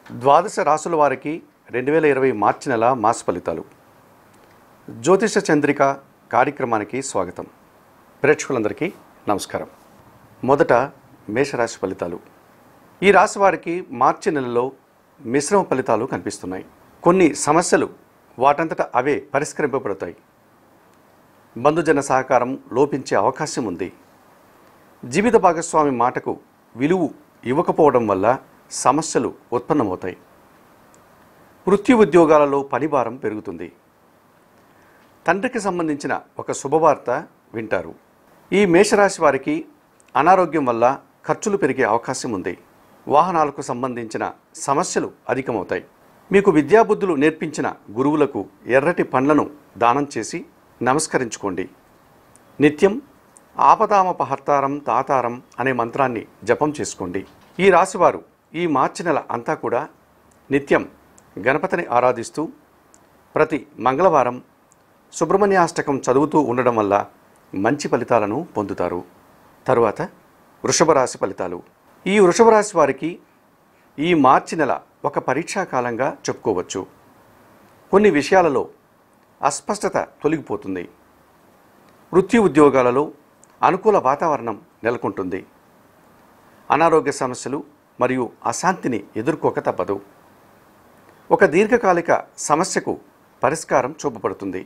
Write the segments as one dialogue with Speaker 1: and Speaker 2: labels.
Speaker 1: ద్వాదశ రాసుల వారికి రెండు వేల ఇరవై మార్చి నెల మాస ఫలితాలు జ్యోతిష చంద్రిక కార్యక్రమానికి స్వాగతం ప్రేక్షకులందరికీ నమస్కారం మొదట మేషరాశి ఫలితాలు ఈ రాశి వారికి మార్చి నెలలో మిశ్రమ ఫలితాలు కనిపిస్తున్నాయి కొన్ని సమస్యలు వాటంతట అవే పరిష్కరింపబడతాయి బంధుజన సహకారం లోపించే అవకాశం ఉంది జీవిత భాగస్వామి మాటకు విలువ ఇవ్వకపోవడం వల్ల సమస్యలు ఉత్పన్నమవుతాయి వృత్తి ఉద్యోగాలలో పనిభారం పెరుగుతుంది తండ్రికి సంబంధించిన ఒక శుభవార్త వింటారు ఈ మేషరాశి వారికి అనారోగ్యం వల్ల ఖర్చులు పెరిగే అవకాశం ఉంది వాహనాలకు సంబంధించిన సమస్యలు అధికమవుతాయి మీకు విద్యాబుద్ధులు నేర్పించిన గురువులకు ఎర్రటి పండ్లను దానం చేసి నమస్కరించుకోండి నిత్యం ఆపదామపహర్తారం తాతారం అనే మంత్రాన్ని జపం చేసుకోండి ఈ రాశివారు ఈ మార్చి నెల అంతా కూడా నిత్యం గణపతిని ఆరాధిస్తూ ప్రతి మంగళవారం సుబ్రహ్మణ్యాష్టకం చదువుతూ ఉండడం వల్ల మంచి ఫలితాలను పొందుతారు తరువాత వృషభ రాశి ఫలితాలు ఈ వృషభ రాశి వారికి ఈ మార్చి నెల ఒక పరీక్షా కాలంగా చెప్పుకోవచ్చు కొన్ని విషయాలలో అస్పష్టత తొలగిపోతుంది వృత్తి ఉద్యోగాలలో అనుకూల వాతావరణం నెలకొంటుంది అనారోగ్య సమస్యలు మరియు అశాంతిని ఎదుర్కోక తప్పదు ఒక దీర్ఘకాలిక సమస్యకు పరిష్కారం చూపబడుతుంది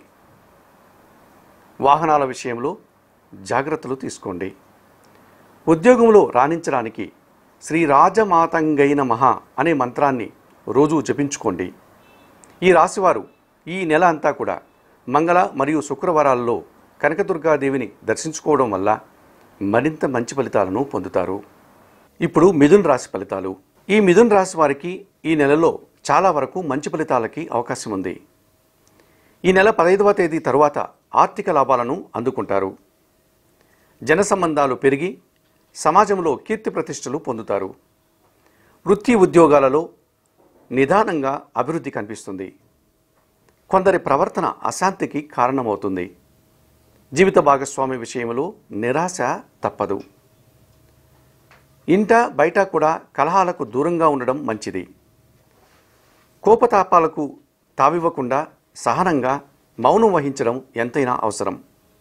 Speaker 1: వాహనాల విషయంలో జాగ్రత్తలు తీసుకోండి ఉద్యోగంలో రాణించడానికి శ్రీ రాజమాతంగైన మహా అనే మంత్రాన్ని రోజు జపించుకోండి ఈ రాశివారు ఈ నెల అంతా కూడా మంగళ మరియు శుక్రవారాల్లో కనకదుర్గాదేవిని దర్శించుకోవడం వల్ల మరింత మంచి ఫలితాలను పొందుతారు ఇప్పుడు మిథున్ రాశి ఫలితాలు ఈ మిథున్ రాశి వారికి ఈ నెలలో చాలా వరకు మంచి ఫలితాలకి అవకాశం ఉంది ఈ నెల పదహైదవ తేదీ తరువాత ఆర్థిక లాభాలను అందుకుంటారు జన సంబంధాలు పెరిగి సమాజంలో కీర్తి ప్రతిష్టలు పొందుతారు వృత్తి ఉద్యోగాలలో నిదానంగా అభివృద్ధి కనిపిస్తుంది కొందరి ప్రవర్తన అశాంతికి కారణమవుతుంది జీవిత భాగస్వామి విషయంలో నిరాశ తప్పదు ఇంట బయట కూడా కలహాలకు దూరంగా ఉండడం మంచిది కోపతాపాలకు తావివ్వకుండా సహనంగా మౌనం వహించడం ఎంతైనా అవసరం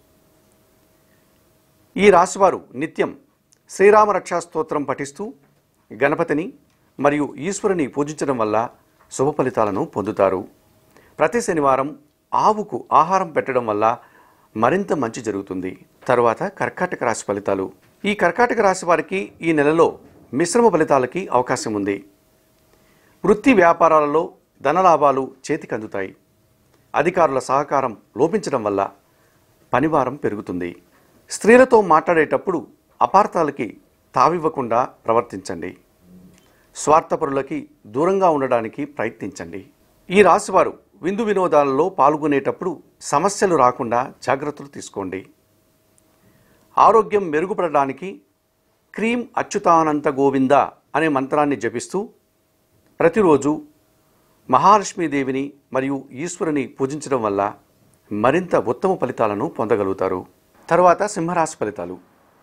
Speaker 1: ఈ రాశివారు నిత్యం శ్రీరామ రక్షా స్తోత్రం పఠిస్తూ గణపతిని మరియు ఈశ్వరుని పూజించడం వల్ల శుభ ఫలితాలను పొందుతారు ప్రతి శనివారం ఆవుకు ఆహారం పెట్టడం వల్ల మరింత మంచి జరుగుతుంది తరువాత కర్కాటక రాశి ఫలితాలు ఈ కర్కాటక రాశి వారికి ఈ నెలలో మిశ్రమ ఫలితాలకి అవకాశం ఉంది వృత్తి వ్యాపారాలలో ధనలాభాలు చేతికి అందుతాయి అధికారుల సహకారం లోపించడం వల్ల పనివారం పెరుగుతుంది స్త్రీలతో మాట్లాడేటప్పుడు అపార్థాలకి తావివ్వకుండా ప్రవర్తించండి స్వార్థపరులకి దూరంగా ఉండడానికి ప్రయత్నించండి ఈ రాశివారు విందు వినోదాలలో పాల్గొనేటప్పుడు సమస్యలు రాకుండా జాగ్రత్తలు తీసుకోండి ఆరోగ్యం మెరుగుపడడానికి క్రీం అచ్యుతానంత గోవింద అనే మంత్రాన్ని జపిస్తూ ప్రతిరోజు మహాలక్ష్మీదేవిని మరియు ఈశ్వరుని పూజించడం వల్ల మరింత ఉత్తమ ఫలితాలను పొందగలుగుతారు తర్వాత సింహరాశి ఫలితాలు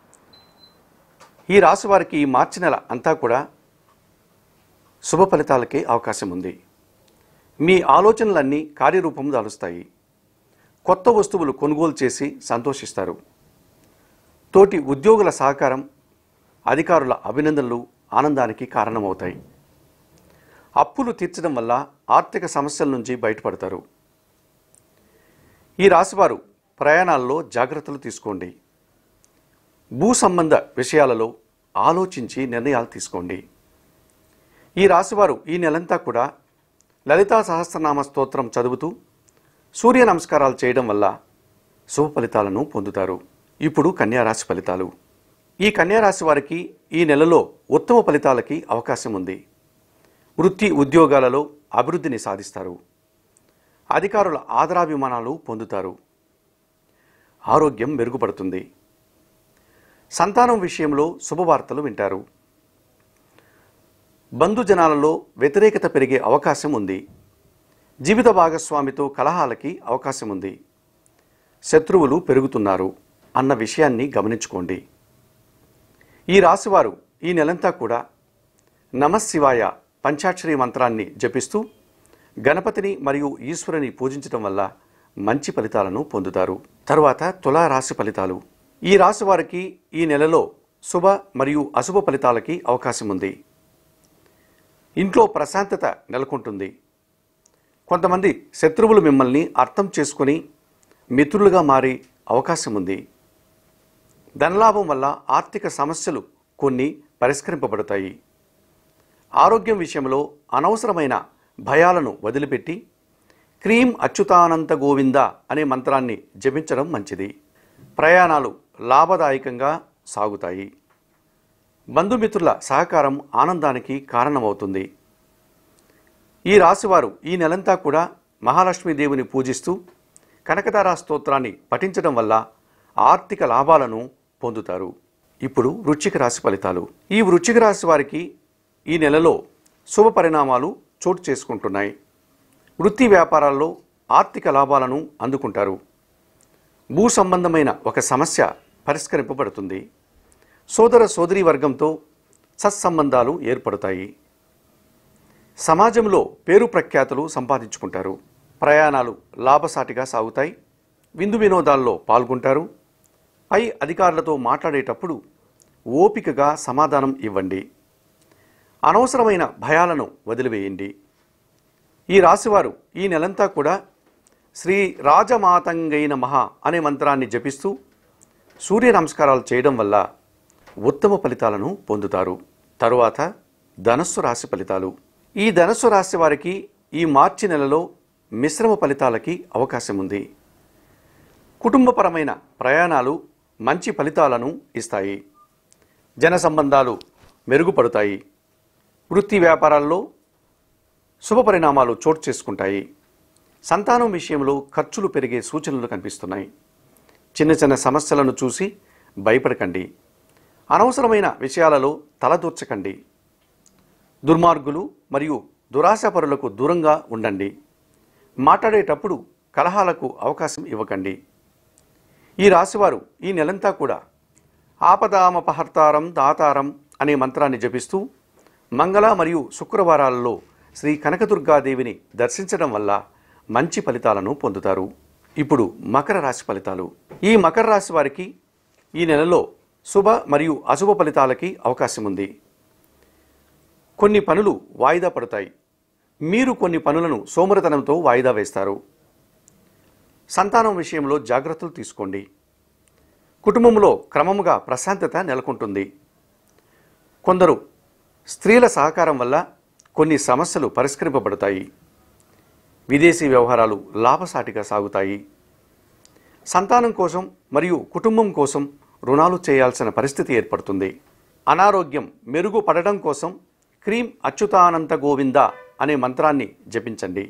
Speaker 1: ఈ రాశి వారికి ఈ మార్చి నెల అంతా కూడా శుభ ఫలితాలకే అవకాశం ఉంది మీ ఆలోచనలన్నీ కార్యరూపం దాలుస్తాయి కొత్త వస్తువులు కొనుగోలు చేసి సంతోషిస్తారు తోటి ఉద్యోగుల సహకారం అధికారుల అభినందనలు ఆనందానికి కారణమవుతాయి అప్పులు తీర్చడం వల్ల ఆర్థిక సమస్యల నుంచి బయటపడతారు ఈ రాశివారు ప్రయాణాల్లో జాగ్రత్తలు తీసుకోండి భూ సంబంధ విషయాలలో ఆలోచించి నిర్ణయాలు తీసుకోండి ఈ రాశివారు ఈ నెలంతా కూడా లలితా సహస్రనామ స్తోత్రం చదువుతూ సూర్య నమస్కారాలు చేయడం వల్ల శుభ ఫలితాలను పొందుతారు ఇప్పుడు కన్యారాశి ఫలితాలు ఈ కన్యారాశి వారికి ఈ నెలలో ఉత్తమ ఫలితాలకి అవకాశం ఉంది వృత్తి ఉద్యోగాలలో అభివృద్ధిని సాధిస్తారు అధికారుల ఆదరాభిమానాలు పొందుతారు ఆరోగ్యం మెరుగుపడుతుంది సంతానం విషయంలో శుభవార్తలు వింటారు బంధుజనాలలో వ్యతిరేకత పెరిగే అవకాశం ఉంది జీవిత భాగస్వామితో కలహాలకి అవకాశం ఉంది శత్రువులు పెరుగుతున్నారు అన్న విషయాన్ని గమనించుకోండి ఈ రాశివారు ఈ నెలంతా కూడా నమశివాయ పంచాక్షరి మంత్రాన్ని జపిస్తూ గణపతిని మరియు ఈశ్వరుని పూజించడం వల్ల మంచి ఫలితాలను పొందుతారు తరువాత తులా రాశి ఫలితాలు ఈ రాశి వారికి ఈ నెలలో శుభ మరియు అశుభ ఫలితాలకి అవకాశం ఉంది ఇంట్లో ప్రశాంతత నెలకొంటుంది కొంతమంది శత్రువులు మిమ్మల్ని అర్థం చేసుకొని మిత్రులుగా మారే అవకాశం ఉంది ధనలాభం వల్ల ఆర్థిక సమస్యలు కొన్ని పరిష్కరింపబడతాయి ఆరోగ్యం విషయంలో అనవసరమైన భయాలను వదిలిపెట్టి క్రీం అచ్యుతానంత గోవింద అనే మంత్రాన్ని జపించడం మంచిది ప్రయాణాలు లాభదాయకంగా సాగుతాయి బంధుమిత్రుల సహకారం ఆనందానికి కారణమవుతుంది ఈ రాశివారు ఈ నెలంతా కూడా మహాలక్ష్మీదేవిని పూజిస్తూ కనకదార స్తోత్రాన్ని పఠించడం వల్ల ఆర్థిక లాభాలను పొందుతారు ఇప్పుడు వృశ్చిక రాశి ఫలితాలు ఈ వృశ్చిక రాశి వారికి ఈ నెలలో శుభ పరిణామాలు చోటు చేసుకుంటున్నాయి వృత్తి వ్యాపారాల్లో ఆర్థిక లాభాలను అందుకుంటారు భూ సంబంధమైన ఒక సమస్య పరిష్కరింపబడుతుంది సోదర సోదరీ వర్గంతో సత్సంబంధాలు ఏర్పడతాయి సమాజంలో పేరు ప్రఖ్యాతులు సంపాదించుకుంటారు ప్రయాణాలు లాభసాటిగా సాగుతాయి విందు వినోదాల్లో పాల్గొంటారు పై అధికారులతో మాట్లాడేటప్పుడు ఓపికగా సమాధానం ఇవ్వండి అనవసరమైన భయాలను వదిలివేయండి ఈ రాశివారు ఈ నెలంతా కూడా శ్రీ రాజమాతంగైన మహా అనే మంత్రాన్ని జపిస్తూ సూర్య నమస్కారాలు చేయడం వల్ల ఉత్తమ ఫలితాలను పొందుతారు తరువాత ధనస్సు రాశి ఫలితాలు ఈ ధనస్సు రాశి వారికి ఈ మార్చి నెలలో మిశ్రమ ఫలితాలకి అవకాశం ఉంది కుటుంబపరమైన ప్రయాణాలు మంచి ఫలితాలను ఇస్తాయి జన సంబంధాలు మెరుగుపడతాయి వృత్తి వ్యాపారాల్లో శుభ పరిణామాలు చోటు చేసుకుంటాయి సంతానం విషయంలో ఖర్చులు పెరిగే సూచనలు కనిపిస్తున్నాయి చిన్న చిన్న సమస్యలను చూసి భయపడకండి అనవసరమైన విషయాలలో తలదూర్చకండి దుర్మార్గులు మరియు దురాశాపరులకు దూరంగా ఉండండి మాట్లాడేటప్పుడు కలహాలకు అవకాశం ఇవ్వకండి ఈ రాశివారు ఈ నెలంతా కూడా ఆపదామపహర్తారం దాతారం అనే మంత్రాన్ని జపిస్తూ మంగళ మరియు శుక్రవారాలలో శ్రీ కనకదుర్గాదేవిని దర్శించడం వల్ల మంచి ఫలితాలను పొందుతారు ఇప్పుడు మకర రాశి ఫలితాలు ఈ మకర రాశి వారికి ఈ నెలలో శుభ మరియు అశుభ ఫలితాలకి అవకాశం ఉంది కొన్ని పనులు వాయిదా పడతాయి మీరు కొన్ని పనులను సోమరతనంతో వాయిదా వేస్తారు సంతానం విషయంలో జాగ్రత్తలు తీసుకోండి కుటుంబంలో క్రమముగా ప్రశాంతత నెలకొంటుంది కొందరు స్త్రీల సహకారం వల్ల కొన్ని సమస్యలు పరిష్కరింపబడతాయి విదేశీ వ్యవహారాలు లాభసాటిగా సాగుతాయి సంతానం కోసం మరియు కుటుంబం కోసం రుణాలు చేయాల్సిన పరిస్థితి ఏర్పడుతుంది అనారోగ్యం మెరుగుపడడం కోసం క్రీం అచ్యుతానంత గోవింద అనే మంత్రాన్ని జపించండి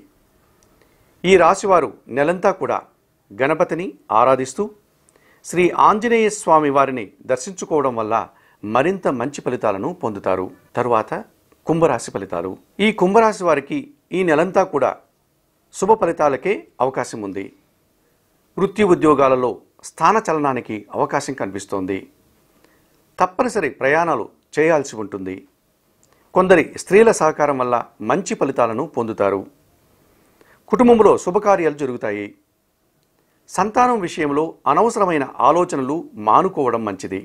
Speaker 1: ఈ రాశివారు నెలంతా కూడా గణపతిని ఆరాధిస్తూ శ్రీ ఆంజనేయ స్వామి వారిని దర్శించుకోవడం వల్ల మరింత మంచి ఫలితాలను పొందుతారు తరువాత కుంభరాశి ఫలితాలు ఈ కుంభరాశి వారికి ఈ నెలంతా కూడా శుభ ఫలితాలకే అవకాశం ఉంది వృత్తి ఉద్యోగాలలో స్థాన చలనానికి అవకాశం కనిపిస్తోంది తప్పనిసరి ప్రయాణాలు చేయాల్సి ఉంటుంది కొందరి స్త్రీల సహకారం వల్ల మంచి ఫలితాలను పొందుతారు కుటుంబంలో శుభకార్యాలు జరుగుతాయి సంతానం విషయంలో అనవసరమైన ఆలోచనలు మానుకోవడం మంచిది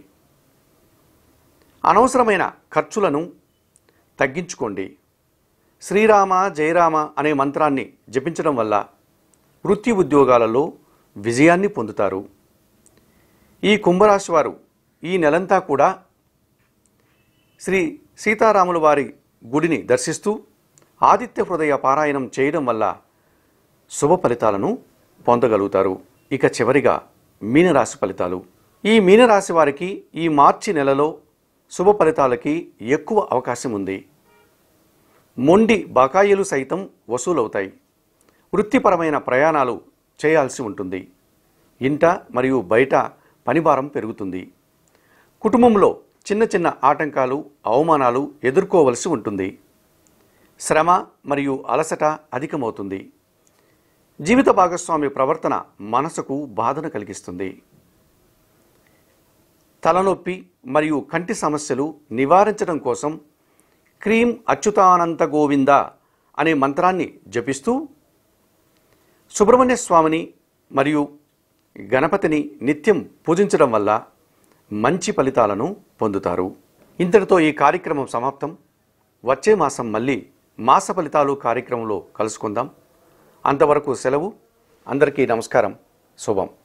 Speaker 1: అనవసరమైన ఖర్చులను తగ్గించుకోండి శ్రీరామ జయరామ అనే మంత్రాన్ని జపించడం వల్ల వృత్తి ఉద్యోగాలలో విజయాన్ని పొందుతారు ఈ కుంభరాశి వారు ఈ నెలంతా కూడా శ్రీ సీతారాముల వారి గుడిని దర్శిస్తూ ఆదిత్య హృదయ పారాయణం చేయడం వల్ల శుభ ఫలితాలను పొందగలుగుతారు ఇక చివరిగా మీనరాశి ఫలితాలు ఈ మీనరాశి వారికి ఈ మార్చి నెలలో శుభ ఫలితాలకి ఎక్కువ అవకాశం ఉంది మొండి బకాయిలు సైతం వసూలవుతాయి వృత్తిపరమైన ప్రయాణాలు చేయాల్సి ఉంటుంది ఇంట మరియు బయట పనిభారం పెరుగుతుంది కుటుంబంలో చిన్న చిన్న ఆటంకాలు అవమానాలు ఎదుర్కోవలసి ఉంటుంది శ్రమ మరియు అలసట అధికమవుతుంది జీవిత భాగస్వామి ప్రవర్తన మనసుకు బాధను కలిగిస్తుంది తలనొప్పి మరియు కంటి సమస్యలు నివారించడం కోసం క్రీం అచ్యుతానంత గోవింద అనే మంత్రాన్ని జపిస్తూ సుబ్రహ్మణ్య స్వామిని మరియు గణపతిని నిత్యం పూజించడం వల్ల మంచి ఫలితాలను పొందుతారు ఇంతటితో ఈ కార్యక్రమం సమాప్తం వచ్చే మాసం మళ్ళీ మాస ఫలితాలు కార్యక్రమంలో కలుసుకుందాం అంతవరకు సెలవు అందరికీ నమస్కారం శుభం